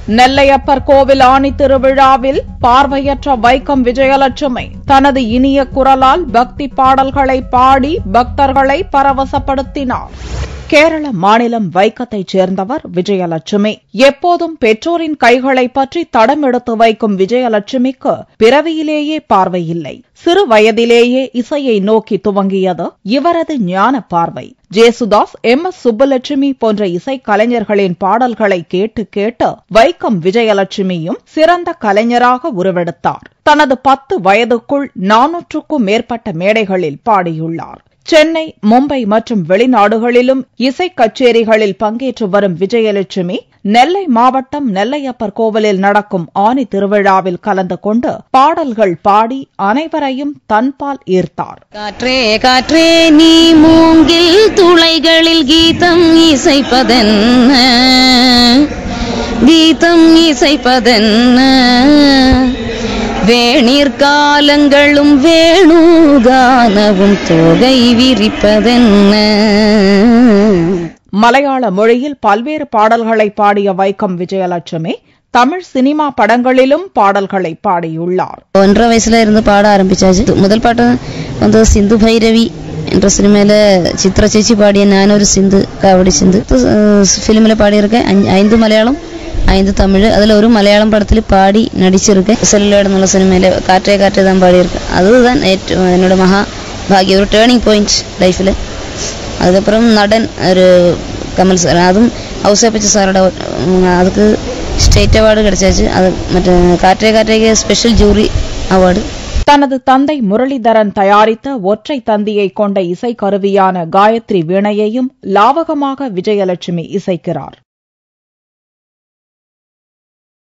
நெல்லையப்பர் கோவில் ஆணி திருவிழாவில் பார்வையற்ற வைக்கம் விஜயலட்சுமி தனது இனிய குரலால் பக்தி பாடல்களை பாடி பக்தர்களை பரவசப்படுத்தினார் கேரள மாநிலம் வைக்கத்தைச் சேர்ந்தவர் விஜயலட்சுமி எப்போதும் பெற்றோரின் கைகளை பற்றி தடம் எடுத்து வைக்கும் விஜயலட்சுமிக்கு பிறவியிலேயே பார்வையில்லை சிறு வயதிலேயே இசையை நோக்கி துவங்கியது இவரது ஞான பார்வை ஜேசுதாஸ் எம் எஸ் சுப்புலட்சுமி போன்ற இசை கலைஞர்களின் பாடல்களை கேட்டு கேட்டு வைக்கம் விஜயலட்சுமியும் சிறந்த கலைஞராக உருவெடுத்தார் தனது பத்து வயதுக்குள் நானூற்றுக்கும் மேற்பட்ட மேடைகளில் பாடியுள்ளார் சென்னை மும்பை மற்றும் வெளிநாடுகளிலும் இசை கச்சேரிகளில் பங்கேற்று வரும் விஜயலட்சுமி நெல்லை மாவட்டம் நெல்லையப்பர் கோவிலில் நடக்கும் ஆனி திருவிழாவில் கலந்து கொண்டு பாடல்கள் பாடி அனைவரையும் தன்பால் ஈர்த்தார் காற்றே காற்றே நீ மூங்கில் துளைகளில் கீதம் இசைப்பதென்ன கீதம் இசைப்பதென்ன வேணீர் காலங்களும் வேணுகானவும் தொகை விரிப்பதென்ன மலையாள மொழியில் பல்வேறு பாடல்களை பாடிய வைக்கம் விஜயலட்சுமி தமிழ் சினிமா படங்களிலும் பாடல்களை பாடியுள்ளார் ஒன்றரை வயசுல இருந்து பாட ஆரம்பிச்சாச்சு முதல் பாட்டு வந்து சிந்து பைரவி என்ற சினிமையில சித்ரா சேச்சி பாடிய நானொரு சிந்து காவடி சிந்து ஃபிலிமில் பாடியிருக்கேன் அஞ்சு- ஐந்து மலையாளம் ஐந்து தமிழ் அதில் ஒரு மலையாளம் படத்தில் பாடி நடிச்சிருக்கேன் செல்லுலாடு എന്നുള്ള സിനിമയിൽ കാറ്റേ കാറ്റേ தான் பாடியிருக்கேன் அதுதான் ഏറ്റവും என்னோட மகா பாகிய ஒரு டேர்னிங் பாயிண்ட் லைஃப்பில் அதுக்கப்புறம் நடன் ஒரு கமல் சார் அதுவும் ഔസേപ്പച്ച സാറുടെ ഉം, அதுக்கு ஸ்டேட் அவார்டு கிடைச்சாச்சு அது மற்ற காற்றே காற்றேக்கு ஸ்பெஷல் ஜூரி அவார்டு தனது தந்தை முரளிதரன் தயாரித்த ஒற்றை தந்தியை கொண்ட இசைக்கருவியான காயத்ரி வீணையையும் லாவகமாக விஜயலட்சுமி இசைக்கிறார்